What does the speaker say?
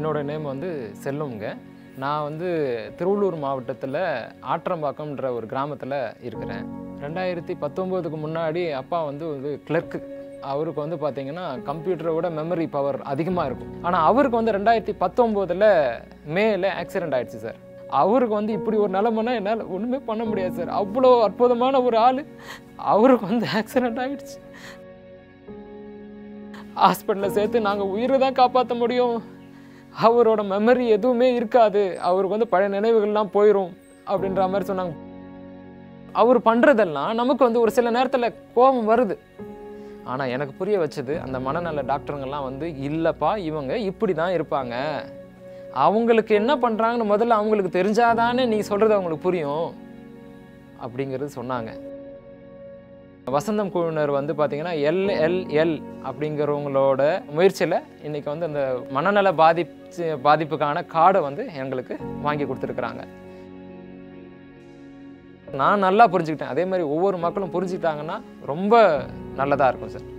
என்னோட நேம் வந்து செல்வம்ங்க நான் வந்து திருவள்ளூர் மாவட்டத்தில் ஆற்றம்பாக்கம்ன்ற ஒரு கிராமத்தில் இருக்கிறேன் ரெண்டாயிரத்தி பத்தொம்போதுக்கு முன்னாடி அப்பா வந்து ஒரு கிளர்க்கு அவருக்கு வந்து பார்த்தீங்கன்னா கம்ப்யூட்டரை விட மெமரி பவர் அதிகமாக இருக்கும் ஆனால் அவருக்கு வந்து ரெண்டாயிரத்தி பத்தொம்போதில் மேல ஆக்சிடென்ட் ஆயிடுச்சு சார் அவருக்கு வந்து இப்படி ஒரு நிலமைனா என்னால் ஒன்றுமே பண்ண முடியாது சார் அவ்வளோ அற்புதமான ஒரு ஆள் அவருக்கு வந்து ஆக்சிடென்ட் ஆகிடுச்சு ஹாஸ்பிட்டலில் சேர்த்து நாங்கள் உயிரை தான் காப்பாற்ற முடியும் அவரோட மெமரி எதுவுமே இருக்காது அவருக்கு வந்து பழைய நினைவுகள்லாம் போயிடும் அப்படின்ற மாதிரி சொன்னாங்க அவர் பண்ணுறதெல்லாம் நமக்கு வந்து ஒரு சில நேரத்தில் கோபம் வருது ஆனால் எனக்கு புரிய வச்சது அந்த மனநல டாக்டருங்கெல்லாம் வந்து இல்லைப்பா இவங்க இப்படி தான் இருப்பாங்க அவங்களுக்கு என்ன பண்ணுறாங்கன்னு முதல்ல அவங்களுக்கு தெரிஞ்சாதானே நீ சொல்கிறது அவங்களுக்கு புரியும் அப்படிங்கிறது சொன்னாங்க வசந்தம் குழுவினர் வந்து பார்த்தீங்கன்னா எல்எல்எல் அப்படிங்கிறவங்களோட முயற்சியில் இன்றைக்கி வந்து அந்த மனநல பாதிப்பு பாதிப்புக்கான கார்டை வந்து எங்களுக்கு வாங்கி கொடுத்துருக்குறாங்க நான் நல்லா புரிஞ்சுக்கிட்டேன் அதே மாதிரி ஒவ்வொரு மக்களும் புரிஞ்சுக்கிட்டாங்கன்னா ரொம்ப நல்லதாக இருக்கும் சார்